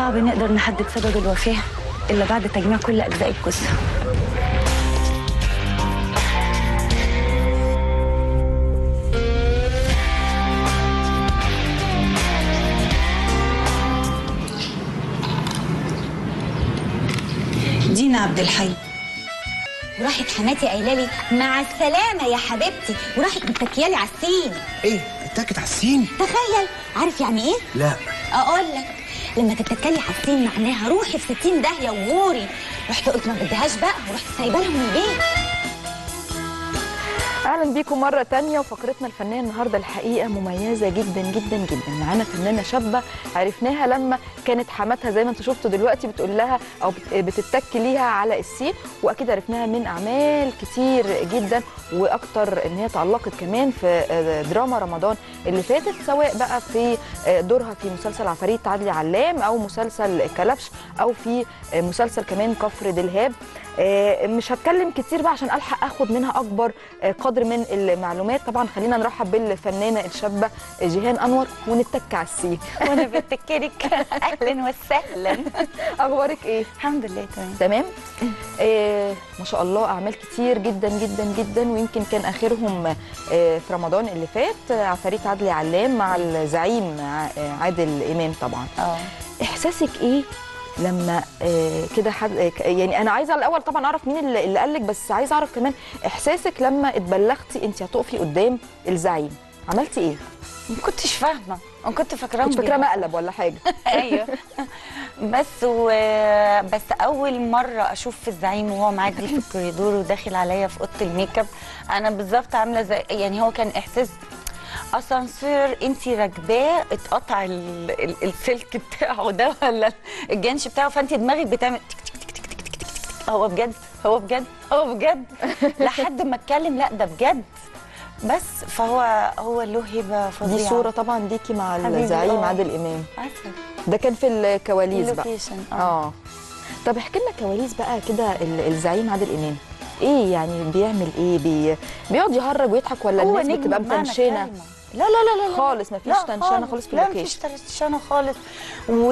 صعب نقدر نحدد سبب الوفاة إلا بعد تجميع كل أجزاء الجثة دينا عبد الحي وراحت حماتي قايله لي مع السلامه يا حبيبتي وراحت متكيالي على السين ايه اتكت على السين تخيل عارف يعني ايه لا اقول لك لما تتكلي على السين معناها روحي في 60 داهيه وغوري رحت قلت ما بديهاش بقى ورحت سايبه لهم البيت اهلا بيكم مره تانية وفقرتنا الفنيه النهارده الحقيقه مميزه جدا جدا جدا معانا فنانه شابه عرفناها لما كانت حماتها زي ما انتم شفتوا دلوقتي بتقول لها او بت- بتتك ليها على السين واكيد عرفناها من اعمال كتير جدا واكتر ان هي تعلقت كمان في آه، دراما رمضان اللي فاتت سواء بقى في آه، دورها في مسلسل عفاريت عدلي علام او مسلسل كلبش او في آه، مسلسل كمان كفر دلهاب آه، مش هتكلم كتير بقى عشان الحق اخد منها اكبر آه، قدر من المعلومات طبعا خلينا نرحب بالفنانه الشابه جيهان انور ونتك على السين وأنا بتكرك أهلا وسهلا اخبارك ايه الحمد لله تمام تمام آه ما شاء الله اعمال كتير جدا جدا جدا ويمكن كان اخرهم آه في رمضان اللي فات آه، عفاريت عدلي علام مع الزعيم ع- آه، عادل امام طبعا اه احساسك ايه لما آه، كده حد آه، ك- يعني انا عايزه الاول طبعا اعرف مين اللي اللي قال لك بس عايزه اعرف كمان احساسك لما اتبلغتي انت هتقفي قدام الزعيم عملتي ايه ما كنتش فاهمة أنا كنت فاكراهم كنت فاكره بيهزروا. مقلب ولا حاجه ايوه بس و... بس اول مره اشوف في الزعيم وهو معدي في الكوريدور وداخل عليا في اوضه الميك اب انا بالظبط عامله زي يعني هو كان احساس اسانسير انت راكباه اتقطع ال... ال... السلك بتاعه ده ولا الجنش بتاعه فانت دماغك بتعمل تك تك تك تك تك تك تك. هو بجد هو بجد هو بجد لحد ما اتكلم لا ده بجد بس فهو هو له هبه فظيعه دي صوره طبعا ليكي مع حبيبي، الزعيم آه. عادل امام عسل ده كان في الكواليس بقى اللوكيشن اه طب احكي لنا كواليس بقى كده ال- الزعيم عادل امام ايه يعني بيعمل ايه بي... بيقعد يهرج ويضحك ولا هو الناس نجم بتبقى بمعنى متنشنه الكلمة. لا لا لا لا خالص مفيش لا تنشنه خالص في لا مفيش اللوكيشن تنشنه خالص و...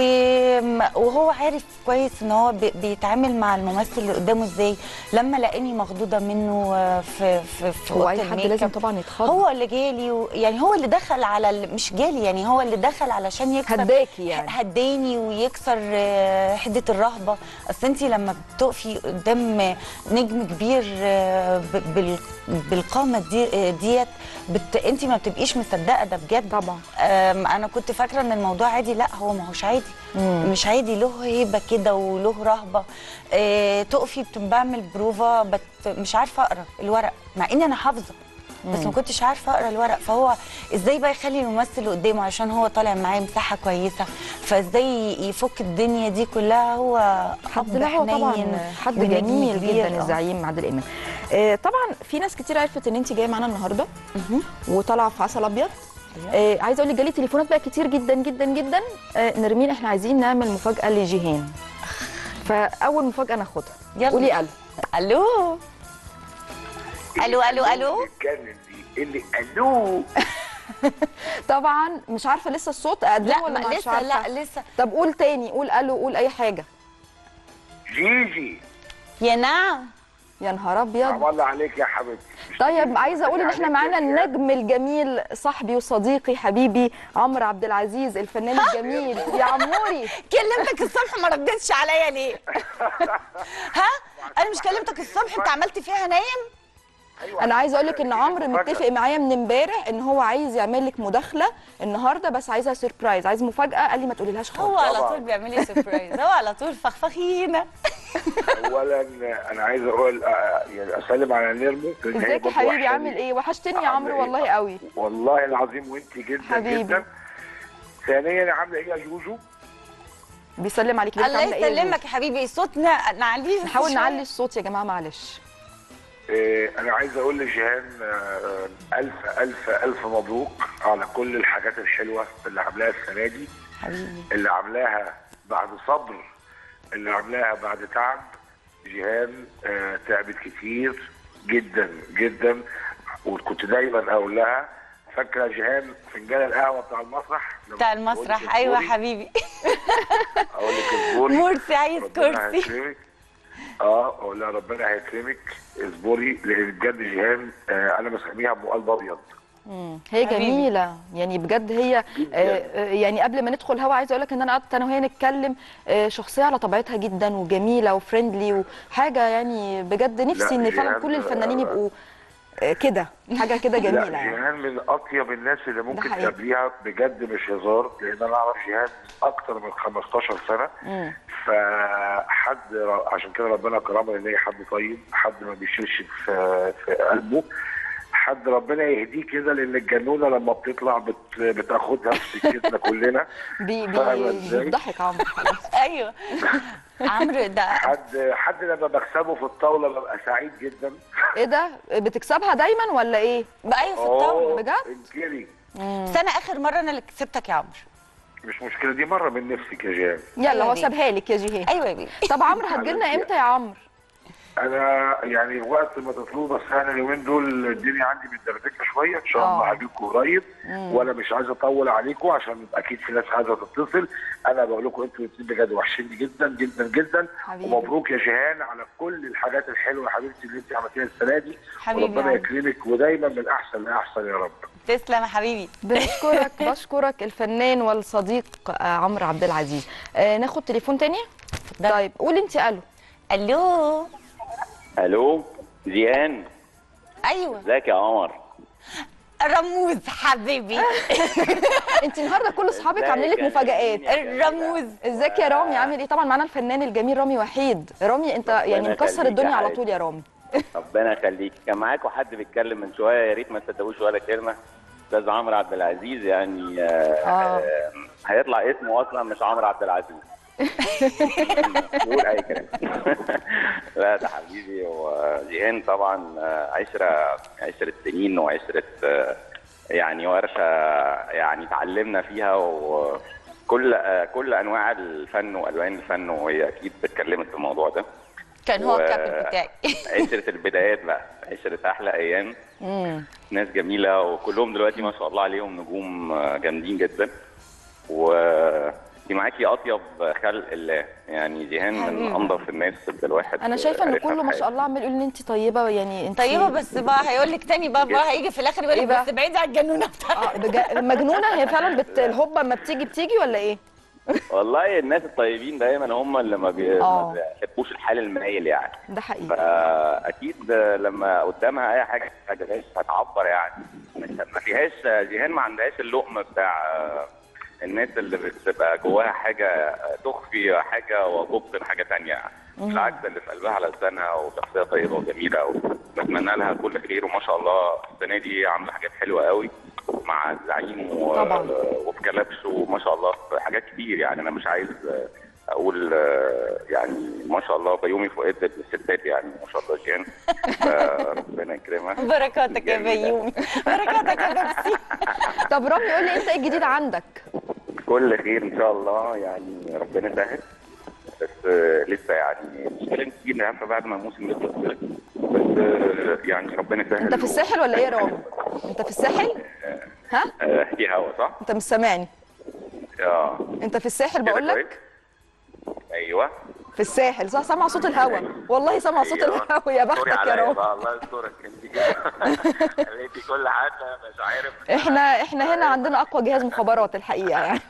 وهو عارف كويس ان هو بي- بيتعامل مع الممثل اللي قدامه ازاي لما لقاني مخضوضه منه آه، في في في هو أوضة اي حد الميك لازم اب. طبعا يتخض هو اللي جالي و... يعني هو اللي دخل على ال... مش جالي يعني هو اللي دخل علشان يكسر هداكي يعني. هداني ويكسر آه، حده الرهبه اصل انت لما بتقفي قدام نجم كبير آه، ب- بال... بالقامه دي آه، ديت بت... انت ما بتبقيش مصدقه ده بجد طبعا آم، انا كنت فاكره ان الموضوع عادي لا هو ما هوش عادي مم. مش عادي له هيبه كده وله رهبه آه، تقفي بت- بعمل بروفا بت مش عارفه اقرا الورق مع اني انا حافظه بس ما كنتش عارفه اقرا الورق فهو ازاي بقى يخلي الممثل اللي قدامه عشان هو طالع معاه مساحه كويسه فازاي يفك الدنيا دي كلها هو حد أب لا هو طبعا حنين حد ونجم جميل كبير. جدا آه. الزعيم عادل امام آه طبعا في ناس كتير عرفت ان انت جايه معانا النهارده مهم. وطالعه في عسل ابيض آه عايزه اقول لك جالي تليفونات بقى كتير جدا جدا جدا آه نرمين احنا عايزين نعمل مفاجاه لجيهان فاول مفاجاه ناخدها يلا. قولي الو الو الو الو الو بيتكلم دي اللي الو طبعا مش عارفه لسه الصوت اقدمه لا ولا ما مش لسه عارفه لا لسه طب قول تاني قول الو قول اي حاجه جيجي يا نعم يا نهار ابيض عم الله عليك يا حبيبتي طيب عايزه اقول ان احنا عليك معانا يا جيهان. النجم الجميل صاحبي وصديقي حبيبي عمرو عبد العزيز الفنان الجميل يا عموري كلمتك الصبح ما ردتش عليا ليه؟ ها؟ انا مش كلمتك الصبح انت عملت فيها نايم؟ أيوة. انا عايزه اقول لك ان عمرو مفاجأة. متفق معايا من امبارح ان هو عايز يعمل لك مداخله النهارده بس عايزها سيربرايز عايز مفاجاه قال لي ما تقوليلهاش هو خالص على طبعا. طول بيعمل لي سربرايز هو على طول فخفخينا اولا انا عايز اقول آه، يعني اسلم على نيرمو لأن هي ازيك يا برضه حبيبي وحشاني. عامل ايه وحشتني يا عاملة عمرو إيه؟ والله قوي والله العظيم وانت جدا حبيبي. جدا ثانيا عامله ايه يا جوجو بيسلم عليك بيقولك الله عامله ايه يا يسلمك يا حبيبي صوتنا نعليه نحاول شوية. نعلي الصوت يا جماعه معلش آه، انا عايز اقول لجيهان آه، الف الف الف مبروك على كل الحاجات الحلوه اللي عاملاها السنه دي حبيبي اللي عاملاها بعد صبر اللي عاملاها بعد تعب جيهان آه، تعبت كتير جدا جدا وكنت دايما اقول لها فاكره جيهان فنجان القهوه بتاع المسرح لما بتاع قلت المسرح للدكتوري؟ ايوه حبيبي اقول لك اصبري مرسي عايز ربنا كرسي هيكرمك اه اقول لها ربنا هيكرمك اصبري لان بجد جيهان آه انا مسميها ابو قلب ابيض هي حبيبي. جميله يعني بجد هي جداً. آه، آه، يعني قبل ما ندخل هوا عايزه اقول لك ان انا قعدت انا وهي نتكلم آه، شخصيه على طبيعتها جدا وجميله وفريندلي وحاجه يعني بجد نفسي لا، ان فعلا جيهان، كل الفنانين آه، يبقوا آه، كده حاجه كده لا جميله يعني جيهان من اطيب الناس اللي ممكن حقيقي. تقابليها بجد مش هزار لان انا اعرف جيهان اكتر من 15 سنه مم. فحد ر- عشان كده ربنا كرمه ان هي حد طيب حد ما بيشيلش في في قلبه حد ربنا يهديه كده لان الجنونه لما بتطلع بت بتاخدها في سكتنا كلنا بي بي فاهمة إزاي؟ بيضحك عمرو خلاص ايوه عمرو ده حد حد لما بكسبه في الطاوله ببقى سعيد جدا ايه ده بتكسبها دايما ولا ايه ايوه في الطاوله بجد؟ انكري بس انا اخر مره انا اللي كسبتك يا عمرو مش مشكله دي مره من نفسك يا جيهان يلا أيوة هو بيه. سابها لك يا جيهان ايوه يا بيه طب عمرو هتجيلنا امتى يا عمرو انا يعني وقت ما تطلبوا بس انا اليومين دول الدنيا عندي متدربكه شويه ان شاء الله آه. هجيلكم قريب وانا مش عايز اطول عليكم عشان اكيد في ناس عايزه تتصل انا بقول لكم انتوا الاثنين بجد وحشيني جدا جدا جدا حبيبي. ومبروك يا جيهان على كل الحاجات الحلوه يا حبيبتي اللي انت عملتيها السنه دي حبيبي يا وربنا عمرو. يكرمك ودايما من احسن لاحسن يا رب تسلم يا حبيبي بشكرك بشكرك الفنان والصديق آه، عمرو عبد العزيز آه ناخد تليفون تاني ده. طيب قولي انت الو الو الو زيان ايوه ازيك يا قمر رموز حبيبي انت النهارده كل اصحابك ازيك عاملين لك يا مفاجآت جميلة؟ الرموز ازيك يا رامي عامل ايه طبعا معانا الفنان الجميل رامي وحيد رامي انت يعني ربنا مكسر يخليك الدنيا يا على حبيبي. طول يا رامي ربنا يخليك كان معاكم حد بيتكلم من شويه يا ريت ما تصدقوش ولا كلمه استاذ عمرو عبد العزيز يعني آه آه. آه هيطلع اسمه اصلا مش عمرو عبد العزيز قول اي كلام لا ده حبيبي وجيهان طبعا آه، عشره عشره سنين وعشره آه، يعني ورشه يعني اتعلمنا فيها وكل آه، كل انواع الفن والوان الفن وهي اكيد اتكلمت في الموضوع ده كان هو و- الكابتن بتاعي عشرة البدايات بقى عشرة أحلى أيام ناس جميلة وكلهم دلوقتي ما شاء الله عليهم نجوم آه، جامدين جدا و دي معاكي أطيب خلق الله يعني جيهان من حبيبي. أنظف الناس اللي الواحد انا شايفه ان عرفها كله في ما شاء حياته. الله عمال يقول ان انت طيبه يعني انت طيبه بس بقى هيقول لك تاني بقى, بقى هيجي في الاخر يقول إيه لك بقى؟ بس بعيد عن الجنونه بتاعتك اه بجا... مجنونه هي فعلا بت... الهوبه اما بتيجي بتيجي ولا ايه والله الناس الطيبين دايما هم اللي ما, بي... آه. ما بيحبوش الحال المايل يعني ده حقيقي فاكيد لما قدامها اي حاجه ما جاتهاش هتعبر يعني مش- ما فيهاش جيهان ما عندهاش اللقم بتاع آه، الناس اللي بتبقى جواها حاجه آه، تخفي حاجه وتبطن حاجه تانية يعني. بالعكس اللي في قلبها على لسانها وشخصيه طيبه وجميله وبتمنى لها كل خير وما شاء الله السنه دي عامله حاجات حلوه قوي مع الزعيم و... طبعاً. وفي كلبش وما شاء الله في حاجات كتير يعني انا مش عايز آه، اقول آه، يعني ما شاء الله بيومي فؤاد الستات يعني ما شاء الله جيهان ربنا يكرمها بركاتك يا جميلة. بيومي بركاتك يا بيبسي طب رامي قول لي انت ايه الجديد عندك كل خير ان شاء الله يعني ربنا يسهل بس آه، لسه يعني مش كلام كتير نعم بعد ما الموسم يخلص كده. بس آه، يعني ربنا يسهل انت في الساحل ولا ايه يا رامي انت في الساحل ها آه، في هوا صح؟ انت مش سامعني اه انت في الساحل كده بقول لك كويس؟ ايوه في الساحل صح سامع صوت الهوا والله سامع صوت أيوة. الهوا يا سوري بختك يا عليا رامي بقى الله يسترك انت كده خليتي كل حاجه مش عارف احنا احنا هنا عندنا اقوى جهاز مخابرات الحقيقه يعني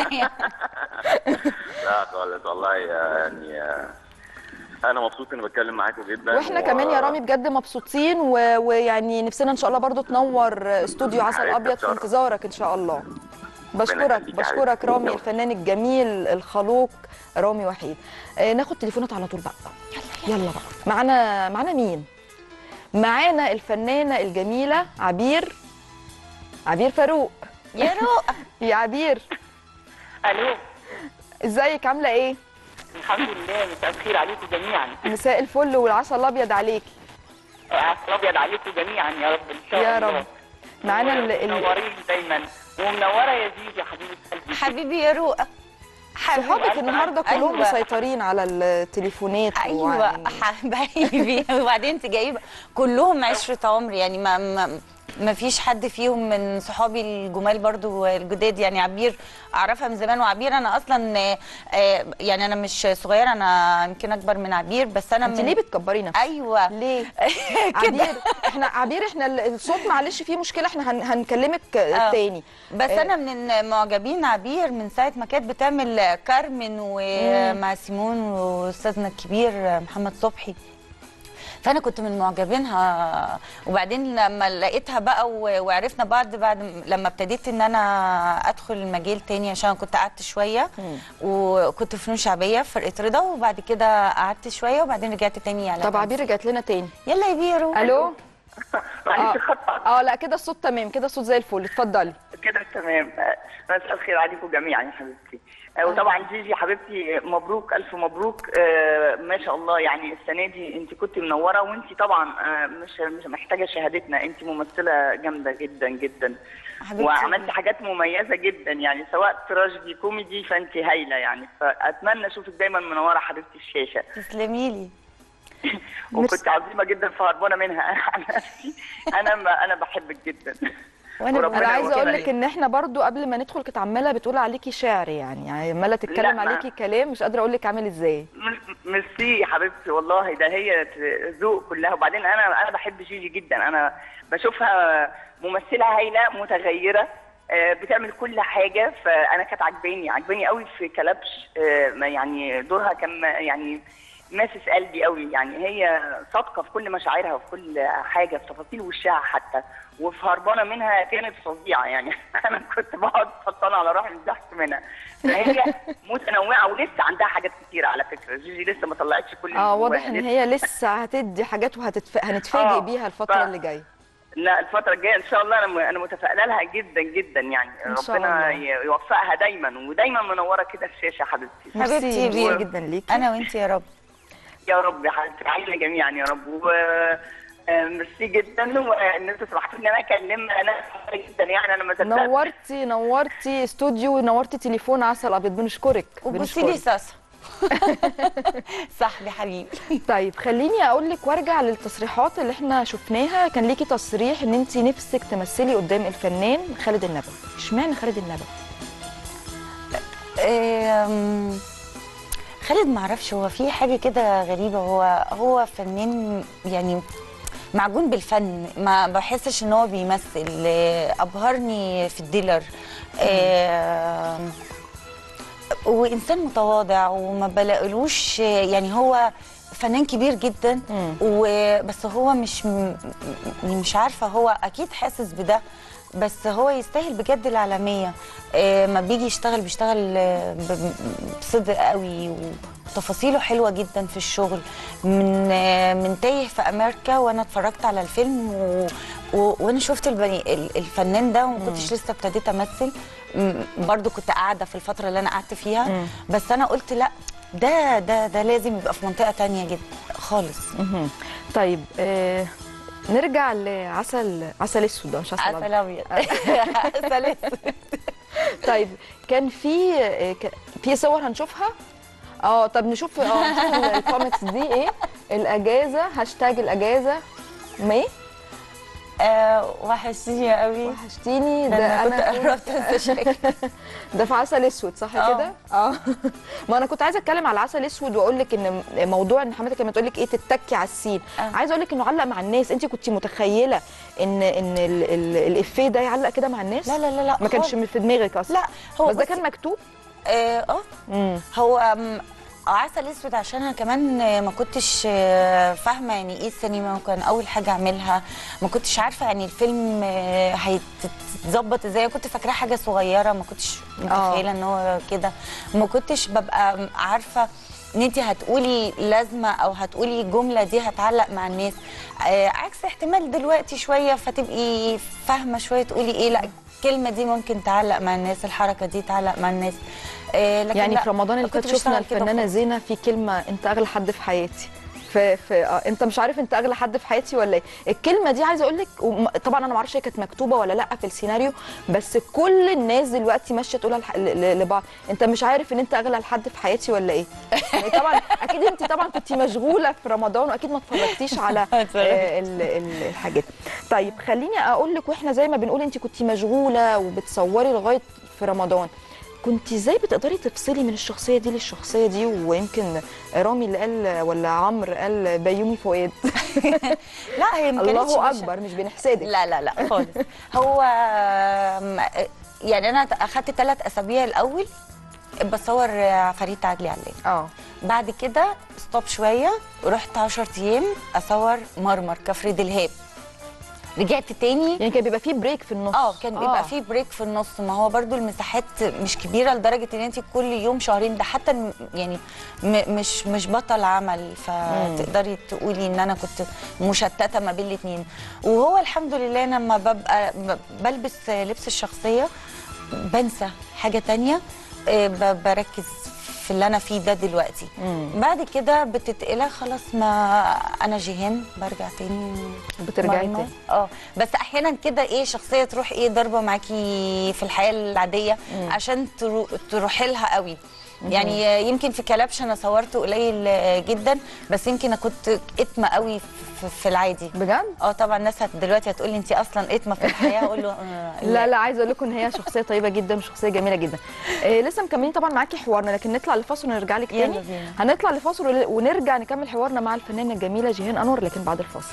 لا خالص والله يعني آه، انا مبسوط اني بتكلم معاكم جدا واحنا كمان يا رامي بجد مبسوطين و... ويعني نفسنا ان شاء الله برضو تنور استوديو عسل حبيبتي ابيض في بشرف. انتظارك ان شاء الله بشكرك يخليك يا بشكرك حبيبتي. رامي الفنان الجميل الخلوق رامي وحيد آه ناخد تليفونات على طول بقى يلا بقى معانا معانا مين معانا الفنانه الجميله عبير عبير فاروق يا رؤى يا عبير الو ازيك عامله ايه الحمد لله مساء الخير عليكم جميعا مساء الفل والعسل الابيض عليكي عسل ابيض عليكم جميعا يا رب ان شاء يا الله رب معانا ال... ال... منورين دايما ومنوره يا زيزي حبيبه قلبي حبيبي يا رؤى حبيبي صحابك النهارده كلهم أيوة. مسيطرين على التليفونات ايوه وعلى- حبايبي وبعدين انت جايبه كلهم عشره عمر يعني ما, ما ما فيش حد فيهم من صحابي الجمال برضو الجداد يعني عبير اعرفها من زمان وعبير انا اصلا آه، آه، يعني انا مش صغيره انا يمكن اكبر من عبير بس انا انت من ليه بتكبري نفسك ايوه ليه كده عبير احنا عبير احنا ال- الصوت معلش فيه مشكله احنا هن هنكلمك آه. تاني بس آه. انا من معجبين عبير من ساعه ما كانت بتعمل كارمن ومع سيمون واستاذنا الكبير محمد صبحي فانا كنت من معجبينها وبعدين لما لقيتها بقى و- وعرفنا بعض بعد م- لما ابتديت ان انا ادخل المجال تاني عشان كنت قعدت شويه وكنت في فنون شعبيه في فرقه رضا وبعد كده قعدت شويه وبعدين رجعت تاني على طب دانس. عبير رجعت لنا تاني يلا يا بيرو الو معلش اه خطأ اه لا كده الصوت تمام كده الصوت زي الفل اتفضلي كده تمام آه، مساء الخير عليكم جميعا يا حبيبتي آه، وطبعا جيجي حبيبتي مبروك الف مبروك آه، ما شاء الله يعني السنه دي انت كنت منوره وانت طبعا آه، مش مش محتاجه شهادتنا انت ممثله جامده جدا جدا حبيبتي. وعملتي حاجات مميزه جدا يعني سواء تراجيدي كوميدي فانت هايله يعني فاتمنى اشوفك دايما منوره حبيبتي الشاشه تسلمي لي وكنت عظيمه جدا فهربانه منها عن نفسي انا ما انا بحبك جدا وأنا وربنا انا عايزه اقول يوفقك. لك ان احنا برضو قبل ما ندخل كانت عماله بتقول عليكي شعر يعني يعني عماله تتكلم ما- عليكي كلام مش قادره اقول لك عامل ازاي م- ميرسي يا حبيبتي والله ده هي ت- ذوق كلها وبعدين انا انا بحب جيجي جدا انا بشوفها ممثله هايله متغيره آه، بتعمل كل حاجه فانا كانت عجباني عجباني قوي في كلبش آه، ما يعني دورها كان ما- يعني ماسس قلبي قوي يعني هي صادقه في كل مشاعرها وفي كل حاجه في تفاصيل وشها حتى وفي هربانه منها كانت فظيعه يعني انا كنت بقعد فطانه على روحي من الضحك منها فهي متنوعه ولسه عندها حاجات كتير على فكره جيجي لسه ما طلعتش كل اللي اه جواها. واضح ان لسه- هي لسه هتدي حاجات وهنتفاجئ آه، بيها الفتره ف- اللي جايه لا الفترة الجاية إن شاء الله أنا م- أنا متفائلة لها جدا جدا يعني إن شاء ربنا الله. ي- يوفقها دايما ودايما منورة كده الشاشة حبيبتي حبيبتي ميرسي ميرسي بيرو. جدا ليكي انا وانت يا رب يا رب يا حبيبتي عايزة جميعا يا رب و آه، ميرسي جدا وان انتوا سمحتوا ان انا اكلم انا سعيدة جدا يعني انا ما صدقت نورتي نورتي استوديو ونورتي تليفون عسل ابيض بنشكرك وبصي لي بنشكرك. ساسا صاحبي حبيبي طيب خليني اقول لك وارجع للتصريحات اللي احنا شفناها كان ليكي تصريح ان انت نفسك تمثلي قدام الفنان خالد النبوي اشمعنى خالد النبوي أم، خالد معرفش هو في حاجه كده غريبه هو هو فنان يعني معجون بالفن ما بحسش ان هو بيمثل آه، ابهرني في الديلر آم، وانسان متواضع وما بلاقيلوش يعني هو فنان كبير جدا مم. وبس هو مش م- مش عارفه هو اكيد حاسس بده بس هو يستاهل بجد العالميه آه، ما بيجي يشتغل بيشتغل آه، ب- بصدق قوي وتفاصيله حلوه جدا في الشغل من آه، من تايه في امريكا وانا اتفرجت على الفيلم و... و... وانا شفت البني... ال- الفنان ده وما كنتش لسه ابتديت امثل م- برضو كنت قاعده في الفتره اللي انا قعدت فيها مم. بس انا قلت لا ده ده ده لازم يبقى في منطقه تانية جدا خالص مهم. طيب آه نرجع لعسل عسل اسود ده مش عسل عسل أبيض. ابيض عسل اسود طيب كان في آه، ك- في صور هنشوفها اه طب نشوف اه نشوف الكوميكس دي ايه الاجازه هاشتاج الاجازه ما ايه آه وحشتيني قوي وحشتيني ده ده انا كنت انا قربت انسى شكلي ده في عسل اسود صح آه. كده اه ما انا كنت عايزه اتكلم على عسل اسود واقول لك ان موضوع ان حماتك كانت بتقول لك ايه تتكي على السين آه. عايزه اقول لك انه علق مع الناس انت كنت متخيله ان ان ال- ال- الافيه ده يعلق كده مع الناس لا لا لا لا ما كانش خالص. في دماغك اصلا لا هو بس ده بصي- كان مكتوب اه آه. امم هو أم، عسل اسود عشان انا كمان آه، ما كنتش آه، فاهمه يعني ايه السينما وكان اول حاجه اعملها ما كنتش عارفه يعني الفيلم آه، هيتظبط ازاي كنت فاكراه حاجه صغيره ما كنتش متخيله ان هو كده ما كنتش ببقى عارفه ان انت هتقولي لازمه او هتقولي الجمله دي هتعلق مع الناس آه، عكس احتمال دلوقتي شويه فتبقي فاهمه شويه تقولي ايه لا الكلمه دي ممكن تعلق مع الناس الحركه دي تعلق مع الناس آه، لكن يعني لا، في رمضان اللي كنت فات شفنا بشتغل كده الفنانه وخلاص. زينه في كلمه انت اغلى حد في حياتي في في آه انت مش عارف انت اغلى حد في حياتي ولا ايه الكلمه دي عايزه اقول لك وم- طبعا انا ما اعرفش هي كانت مكتوبه ولا لا في السيناريو بس كل الناس دلوقتي ماشيه تقولها لح- ل- ل- لبعض انت مش عارف ان انت اغلى حد في حياتي ولا ايه يعني طبعا اكيد انت طبعا كنت مشغوله في رمضان واكيد ما اتفرجتيش على ما اتفرجتش. آه، ال- ال- الحاجات طيب خليني اقول لك واحنا زي ما بنقول انت كنت مشغوله وبتصوري لغايه في رمضان كنت ازاي بتقدري تفصلي من الشخصيه دي للشخصيه دي ويمكن رامي اللي قال ولا عمرو قال بيومي فؤاد لا هي ما كانتش الله مش- اكبر مش بنحسدك لا لا لا خالص هو م- يعني انا اخدت ثلاث اسابيع الاول بصور عفاريت عدلي علام اه بعد كده ستوب شويه ورحت 10 ايام اصور مرمر كفر دلهاب رجعت تاني يعني كان بيبقى فيه بريك في النص اه كان بيبقى آه. في بريك في النص ما هو برضو المساحات مش كبيره لدرجه ان انت كل يوم شهرين ده حتى الم- يعني م مش مش بطل عمل فتقدري تقولي ان انا كنت مشتته ما بين الاثنين وهو الحمد لله أنا لما ببقى ب- بلبس لبس الشخصيه بنسى حاجه تانية آه، ب- بركز في اللي انا فيه ده دلوقتي بعد كده بتتقلى خلاص ما انا جيهان برجع تاني بترجعي مرمى. تاني. اه بس احيانا كده ايه شخصيه تروح ايه ضربه معاكي في الحياه العاديه عشان ترو- تروحي لها قوي يعني يمكن في كلبش انا صورته قليل جدا بس يمكن انا كنت اتمه قوي في- في العادي بجد اه طبعا الناس هت- دلوقتي هتقولي انت اصلا اتمه في الحياه اقول له آه لا لا عايزه اقول لكم ان هي شخصيه طيبه جدا وشخصيه جميله جدا آه لسه مكملين طبعا معاكي حوارنا لكن نطلع لفاصل ونرجع لك يلا تاني بينا. هنطلع لفاصل ون- ونرجع نكمل حوارنا مع الفنانه الجميله جيهان انور لكن بعد الفاصل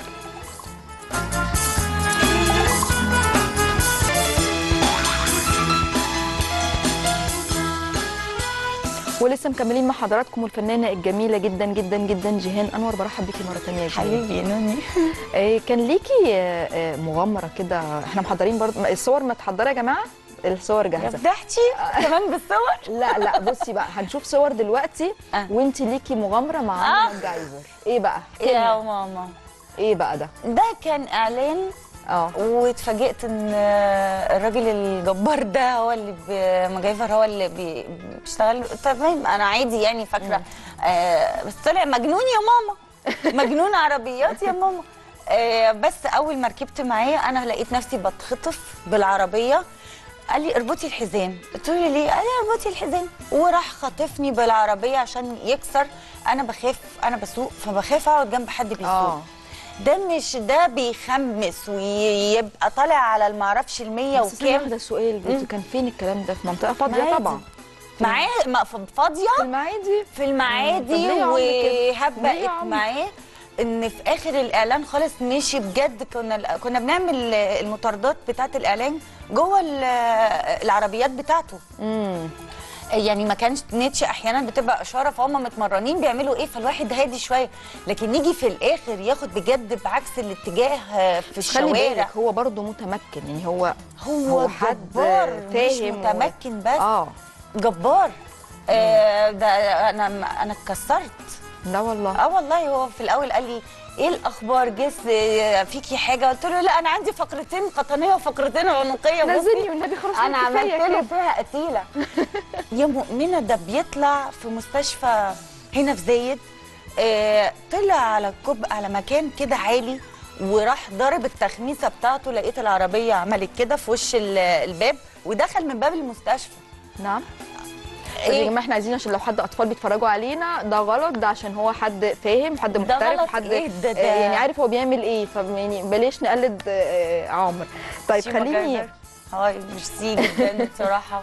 ولسه مكملين مع حضراتكم الفنانه الجميله جدا جدا جدا جيهان انور برحب بيكي مره ثانيه يا جيهان حبيبي يا نوني آه، كان ليكي آه، آه، مغامره كده احنا محضرين برضه الصور متحضره يا جماعه الصور يا جاهزه فضحتي كمان بالصور لا لا بصي بقى هنشوف صور دلوقتي آه. وانت ليكي مغامره مع آه. عم ماجايفر ايه بقى احكي يا لنا. ماما ايه بقى ده ده كان اعلان اه واتفاجئت ان الراجل الجبار ده هو اللي ب- مجايفر هو اللي بي- بيشتغل تمام انا عادي يعني فاكره آه بس طلع مجنون يا ماما مجنون عربيات يا ماما آه بس اول ما ركبت معاه انا لقيت نفسي بتخطف بالعربيه قال لي اربطي الحزام قلت له ليه قال لي اربطي الحزام وراح خاطفني بالعربيه عشان يكسر انا بخاف انا بسوق فبخاف اقعد جنب حد بيسوق اه ده مش ده بيخمس ويبقى طالع على المعرفش المية بس ثانية وكام واحده سؤال بصي كان فين الكلام ده في منطقه فاضيه معادي. طبعا معاه ما- ف- فاضية في المعادي في المعادي طب ليه يا عمرو كده؟ ليه يا وهبقت عمرو؟ معاه ان في اخر الاعلان خالص مشي بجد كنا كنا بنعمل المطاردات بتاعه الاعلان جوه ال- العربيات بتاعته امم يعني ما كانش نتش احيانا بتبقى اشاره فهم متمرنين بيعملوا ايه فالواحد هادي شويه لكن يجي في الاخر ياخد بجد بعكس الاتجاه في خلي بالك الشوارع هو برضه متمكن يعني هو هو, هو حد جبار مش فاهم و- متمكن بس اه جبار آه ده انا انا اتكسرت لا والله اه والله هو في الاول قال لي ايه الاخبار جس آه، فيكي حاجه قلت له لا انا عندي فقرتين قطنيه وفقرتين عنقيه بصي. نزلني والنبي خلاص انا عملت كفاية له كده. فيها قتيله يا مؤمنه ده بيطلع في مستشفى هنا في زايد آه طلع على كوب على مكان كده عالي وراح ضارب التخميسه بتاعته لقيت العربيه عملت كده في وش ال- الباب ودخل من باب المستشفى نعم يا ايه جماعه احنا عايزين عشان لو حد اطفال بيتفرجوا علينا ده غلط ده عشان هو حد فاهم حد محترف غلط حد إيه ده- ده؟ آه، يعني عارف هو بيعمل ايه ف يعني بلاش نقلد آه، عمرو طيب شي خليني مجرد. هاي ميرسي جدا بصراحه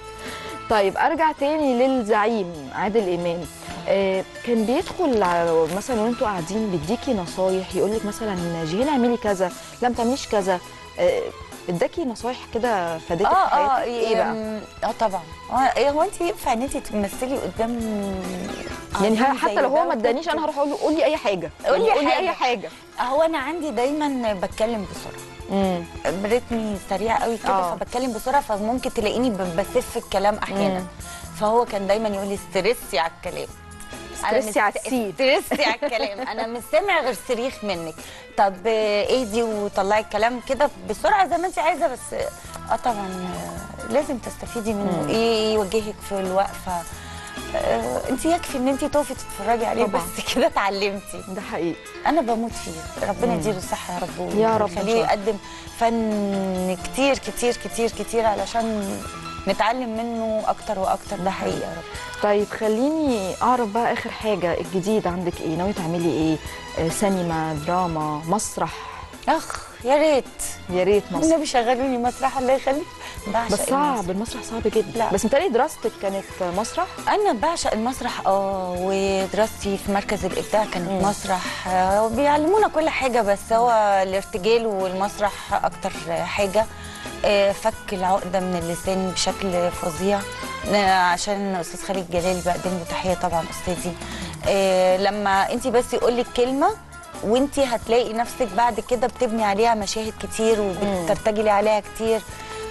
طيب ارجع تاني للزعيم عادل امام آه كان بيدخل على- مثلا وانتوا قاعدين بيديكي نصايح يقول لك مثلا جيهان اعملي كذا لا ما تعمليش كذا آه، اداكي نصايح كده فادتك في اه اه حياتك ايه بقى؟ أم، اه طبعا اه إيه هو انت ينفع ان انت تمثلي قدام يعني عظيم حتى زي لو ده هو ما ادانيش وكنت- انا هروح اقول له قولي اي حاجه قولي يعني قولي حاجة. اي حاجه هو انا عندي دايما بتكلم بسرعه امم برتمي سريع قوي كده آه. فبتكلم بسرعه فممكن تلاقيني ب- بسف الكلام احيانا فهو كان دايما يقول لي استرسي على الكلام أنا استرسي على مست- السين. استرسي على الكلام انا مش سامع غير صريخ منك طب آه، اهدي وطلعي الكلام كده بسرعه زي ما انت عايزه بس اه طبعا آه، لازم تستفيدي منه ايه يوجهك في الوقفه آه، انت يكفي ان انت تقفي تتفرجي عليه طبعاً. بس كده اتعلمتي ده حقيقي انا بموت فيه ربنا يديله الصحه يا رب يا رب إن ويخليه شاء الله. يقدم فن كتير كتير كتير كتير علشان نتعلم منه اكتر واكتر ده حقيقي يا رب طيب خليني اعرف بقى اخر حاجه الجديد عندك ايه ناويه تعملي ايه آه، سينما دراما مسرح اخ يا ريت يا ريت مسرح النبي شغلوني مسرح الله يخليك بعشق بس صعب المسرح صعب جدا لا. بس متهيألي دراستك كانت مسرح انا بعشق المسرح اه ودراستي في مركز الابداع كانت مم. مسرح آه، بيعلمونا كل حاجه بس هو الارتجال والمسرح اكتر حاجه آه، فك العقده من اللسان بشكل فظيع آه، عشان استاذ خالد جلال بقدم له تحيه طبعا استاذي آه، لما انت بس يقول لك كلمه وانت هتلاقي نفسك بعد كده بتبني عليها مشاهد كتير وبترتجلي عليها كتير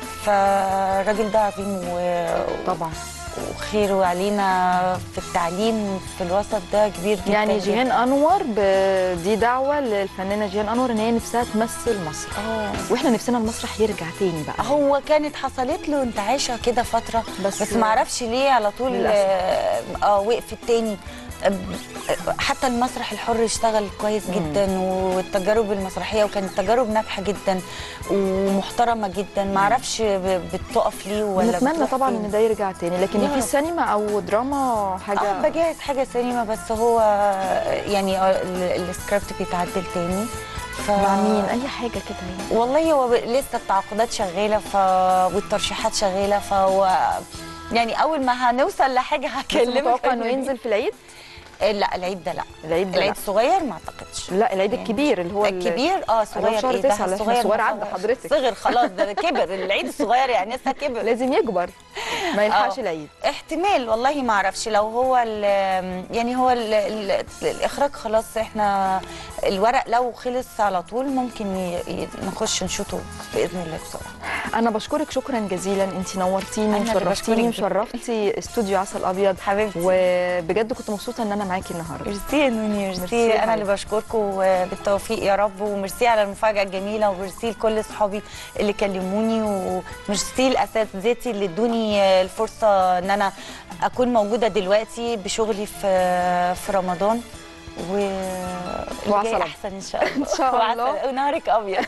فالراجل ده عظيم و... طبعا وخيره علينا في التعليم في الوسط ده كبير جدا يعني جداً. جيهان انور ب- دي دعوه للفنانه جيهان انور ان هي نفسها تمثل مصر اه واحنا نفسنا المسرح يرجع تاني بقى هو كانت حصلت له انتعاشه كده فتره بس- بس, بس ما اعرفش ليه على طول للأسف. اه آه، وقف التاني آه، حتى المسرح الحر اشتغل كويس جدا والتجارب المسرحيه وكانت تجارب ناجحه جدا ومحترمه جدا ما اعرفش ب- بتقف ليه ولا نتمنى بتروح طبعا فين. ان ده يرجع تاني لكن يا في رب. سينما او دراما حاجه اه بجهز حاجه سينما بس هو يعني آه، ال- السكريبت بيتعدل تاني ف... مع مين اي حاجه كده يعني والله هو ب- لسه التعاقدات شغاله ف... والترشيحات شغاله فهو يعني اول ما هنوصل لحاجه بس هكلمك متوقع انه ينزل في العيد آه، لا العيد ده لا العيد ده العيد لا. الصغير ما اعتقدش لا العيد يعني الكبير اللي هو ال- الكبير اه صغير شهر ايه ده تسعة، لا، احنا الصغير ما عدى صغر. حضرتك. صغر خلاص ده كبر العيد الصغير يعني لسه كبر لازم يكبر ما يلحقش آه. العيد احتمال والله ما اعرفش لو هو ال- يعني هو ال ال الاخراج خلاص احنا الورق لو خلص على طول ممكن ي- ي- نخش نشوطه باذن الله بسرعه انا بشكرك شكرا جزيلا انت نورتيني أنا اللي وشرفتيني بشكرك جداً. وشرفتي استوديو عسل ابيض حبيبتي وبجد كنت مبسوطه ان انا معاكي النهارده ميرسي يا نوني ميرسي ميرسي يا انا اللي حبيبتي. بشكركم بالتوفيق يا رب وميرسي على المفاجاه الجميله وميرسي لكل اصحابي اللي كلموني وميرسي لاساتذتي اللي ادوني الفرصه ان انا اكون موجوده دلوقتي بشغلي في في رمضان و وعسل الجاي أبيض. احسن ان شاء الله إن شاء وعسل- الله. ونهارك ابيض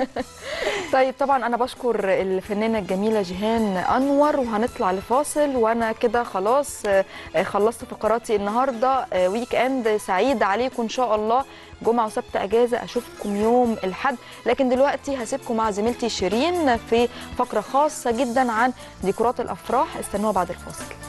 طيب طبعا انا بشكر الفنانه الجميله جيهان انور وهنطلع لفاصل وانا كده خلاص آه، آه، خلصت فقراتي النهارده آه، ويك اند سعيد عليكم ان شاء الله جمعه وسبت اجازه اشوفكم يوم الاحد لكن دلوقتي هسيبكم مع زميلتي شيرين في فقره خاصه جدا عن ديكورات الافراح استنوها بعد الفاصل